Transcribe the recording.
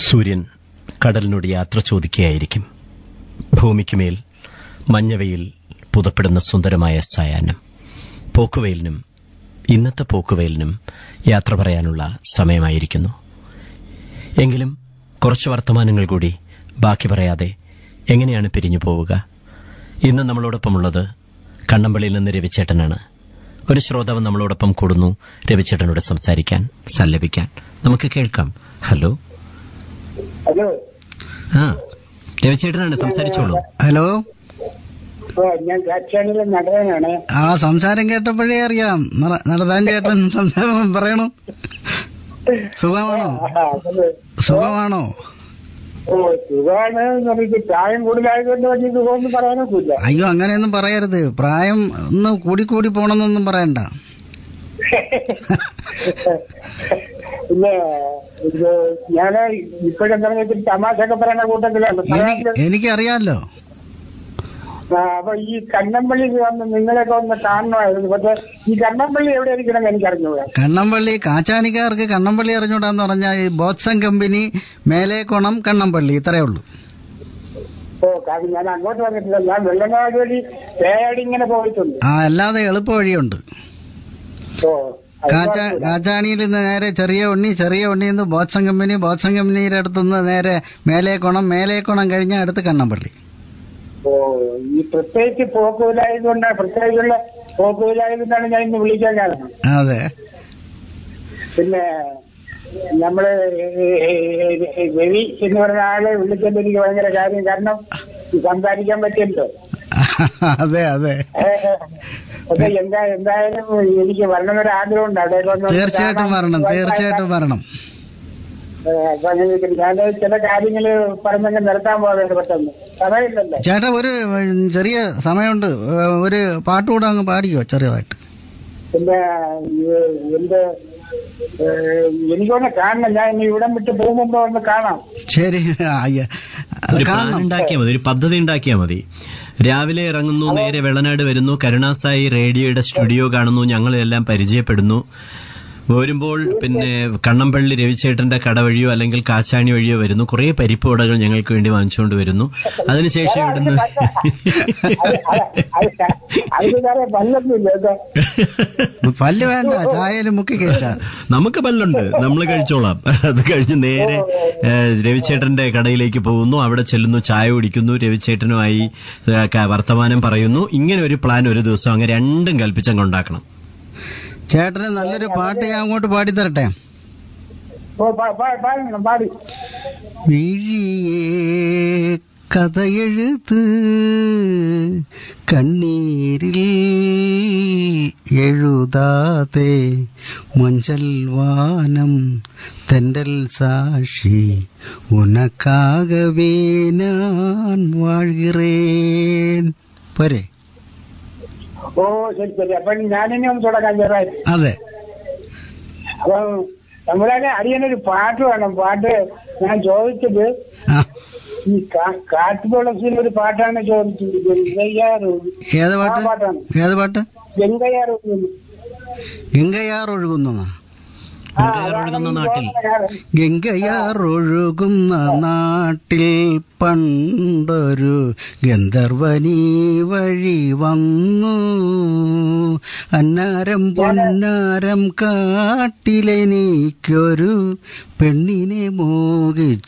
സൂര്യൻ കടലിനോട് യാത്ര ചോദിക്കുകയായിരിക്കും ഭൂമിക്കുമേൽ മഞ്ഞവയിൽ പുതപ്പെടുന്ന സുന്ദരമായ സായാഹ്നം പോക്കുവെയിലിനും ഇന്നത്തെ പോക്കുവെയിലിനും യാത്ര പറയാനുള്ള സമയമായിരിക്കുന്നു എങ്കിലും കുറച്ച് വർത്തമാനങ്ങൾ കൂടി ബാക്കി പറയാതെ എങ്ങനെയാണ് പിരിഞ്ഞു പോവുക ഇന്ന് നമ്മളോടൊപ്പമുള്ളത് കണ്ണമ്പള്ളിയിൽ നിന്ന് രവിച്ചേട്ടനാണ് ഒരു ശ്രോതാവ് നമ്മളോടൊപ്പം കൂടുന്നു രവിച്ചേട്ടനോട് സംസാരിക്കാൻ സല്ലപിക്കാൻ നമുക്ക് കേൾക്കാം ഹലോ ഹലോ ആ രവിച്ചേട്ടനാണ് സംസാരിച്ചോളൂ ഹലോ ഓ ഞാൻ കാറ്റാണിലെ നടനാണ് ആ സംസാരം കേട്ടപ്പോഴേ അറിയാം നട- നടരാൻ ചേട്ടൻ സംസാരം പറയണു സുഖമാണോ സുഖമാണോ ഓ സുഖമാണ് എനിക്ക് പ്രായം കൂടുതലായതുകൊണ്ട് വലിയ സുഖമൊന്നും പറയാനൊക്കില്ല അയ്യോ അങ്ങനെയൊന്നും പറയരുത് പ്രായം ഒന്ന് കൂടി കൂടി പോണെന്നൊന്നും പറയണ്ട പിന്നെ ഇത് ഞാന് ഇപ്പോഴെന്താ വെച്ചാൽ തമാശയൊക്കെ പറയുന്ന കൂട്ടത്തിലാണ് എനിക്ക് എനിക്കറിയാലോ ആ, അപ്പൊ ഈ കണ്ണമ്പള്ളി വന്ന് നിങ്ങളെയൊക്കെ ഒന്ന് കാണണമായിരുന്നു പക്ഷെ ഈ കണ്ണമ്പള്ളി എവിടെ ഇരിക്കണം എനിക്ക് അറിഞ്ഞൂടാ കണ്ണമ്പള്ളി കാച്ചാണിക്കാർക്ക് കണ്ണമ്പള്ളി അറിഞ്ഞൂടാന്ന് പറഞ്ഞാൽ ഈ ബോത്സൺ കമ്പനി മേലേക്കോണം കണ്ണമ്പള്ളി ഇത്രയേ ഉള്ളൂ ഓ കാരണം ഞാൻ അങ്ങോട്ട് വന്നിട്ടില്ല ഞാൻ വെള്ളനാട് വഴി പേയാടി ഇങ്ങനെ പോയിട്ടുണ്ട് ആ അല്ലാതെ എളുപ്പ വഴിയുണ്ട് ഓ അത് കാച്ചാ കുഴപ്പമില്ല. കാച്ചാണിയിൽ നിന്ന് നേരെ ചെറിയ ഉണ്ണി ചെറിയ ഉണ്ണിയിൽ നിന്ന് ബോത്സൺ കമ്പനി ബോത്സൺ കമ്പനിയുടെ അടുത്തുനിന്ന് നേരെ മേലേക്കോണം മേലേക്കോണം കഴിഞ്ഞ അടുത്ത് കണ്ണമ്പള്ളി ഓ ഈ പ്രത്യേകിച്ച് പോക്കുവിലായതുകൊണ്ടാണ് പ്രത്യേകിച്ചുള്ള പോക്കുവിലായതുകൊണ്ടാണ് ഞാൻ ഇന്ന് വിളിക്കാൻ കാരണം അതെ പിന്നെ നമ്മള് രവി എന്ന് പറഞ്ഞ ആളെ വിളിച്ചത് എനിക്ക് ഭയങ്കര കാര്യം കാരണം ഈ സംസാരിക്കാൻ പറ്റിയല്ലോ അതെ അതെ അപ്പൊ എന്താ എന്തായാലും എനിക്ക് വരണമെന്നൊരു ആഗ്രഹമുണ്ട് അവിടേക്ക് ഒന്ന് തീർച്ചയായിട്ടും കാണാൻ. വരണം തീർച്ചയായിട്ടും വരണം ഏ, അപ്പൊ അങ്ങനെ ഞാൻ ചില കാര്യങ്ങള് പറഞ്ഞങ്ങ് നിർത്താൻ പോകുന്നുണ്ട് പെട്ടെന്ന് സമയമില്ലല്ലോ ചേട്ടാ ഒരു ഉം, ചെറിയ സമയമുണ്ട് ഏ, ഒരു പാട്ട് കൂടെ അങ്ങ് പാടിക്കോ ചെറിയതായിട്ട് പിന്നെ ഈ എന്റെ ഏഹ്, എനിക്കൊന്ന് കാണണം ഞാൻ ഇനി ഇവിടം വിട്ട് പോകുമ്പോ ഒന്ന് കാണാം ശരി അയ്യ ഒരു പ്ലാൻ കാണണം ഉണ്ടാക്കിയാൽ മതി ഒരു പദ്ധതി ഉണ്ടാക്കിയാൽ മതി രാവിലെ ഇറങ്ങുന്നു നേരെ വെള്ളനാട് വരുന്നു കരുണാസായി റേഡിയോയുടെ സ്റ്റുഡിയോ കാണുന്നു ഞങ്ങളെല്ലാം പരിചയപ്പെടുന്നു വരുമ്പോൾ പിന്നെ കണ്ണമ്പള്ളി രവിചേട്ടന്റെ കട വഴിയോ അല്ലെങ്കിൽ കാച്ചാണി വഴിയോ വരുന്നു കുറെ പരിപ്പ് വടകൾ ഞങ്ങൾക്ക് വേണ്ടി വാങ്ങിച്ചുകൊണ്ട് വരുന്നു അതിനുശേഷം ഇവിടുന്ന് അത് വേറെ പല്ലൊന്നുമില്ല കേട്ടോ പല്ല് വേണ്ട ചായയിൽ മുക്കി കഴിച്ചാ നമുക്ക് പല്ലുണ്ട് നമ്മൾ കഴിച്ചോളാം അത് കഴിഞ്ഞ് നേരെ ഏ, രവിചേട്ടന്റെ കടയിലേക്ക് പോകുന്നു അവിടെ ചെല്ലുന്നു ചായ കുടിക്കുന്നു രവിചേട്ടനുമായി ഏ, ക- വർത്തമാനം പറയുന്നു ഇങ്ങനെ ഒരു പ്ലാൻ ഒരു ദിവസം അങ്ങനെ രണ്ടും കൽപ്പിച്ചങ്ങ് ഉണ്ടാക്കണം ചേട്ടന് നല്ലൊരു പാട്ട് ഞാൻ അങ്ങോട്ട് പാടിത്തരട്ടെ ഓ പാ- പാ- പാടണം പാടി വിഴിയേ കഥയെഴുത്ത് കണ്ണീരിൽ എഴുതാതെ മഞ്ചൽ വാനം തെണ്ടൽ സാക്ഷി ഉനക്കാകവേ ഞാൻ വാഴുகிறேன் പോരെ ഓ ശരി ശരി അപ്പൊ ഞാനിനി ഒന്ന് തുടങ്ങാൻ ചേരായി അതെ അപ്പൊ നമ്മളെ അടിയനൊരു പാട്ട് വേണം പാട്ട് ഞാൻ ചോദിച്ചത് ആ ഈ കാ- കാട്ടുതുളസിയിൽ ഒരു പാട്ടാണ് ചോദിച്ചത് ഗംഗയാറ് ഏത് ആ പാട്ട് പാട്ടാണ് ഏത് പാട്ട് ഗംഗയാറ് ഗംഗയാർ ഒഴുകുന്ന ആ, ഗംഗയാർ ഒഴുകുന്ന നാട്ടിൽ. ഗംഗയാർ ഒഴുകുന്ന നാട്ടിൽ പണ്ടൊരു ഗന്ധർവനീ വഴി വന്നു അന്നാരം പൊന്നാരം കാട്ടിലെനിക്കൊരു പെണ്ണിനെ മോഹിച്ചു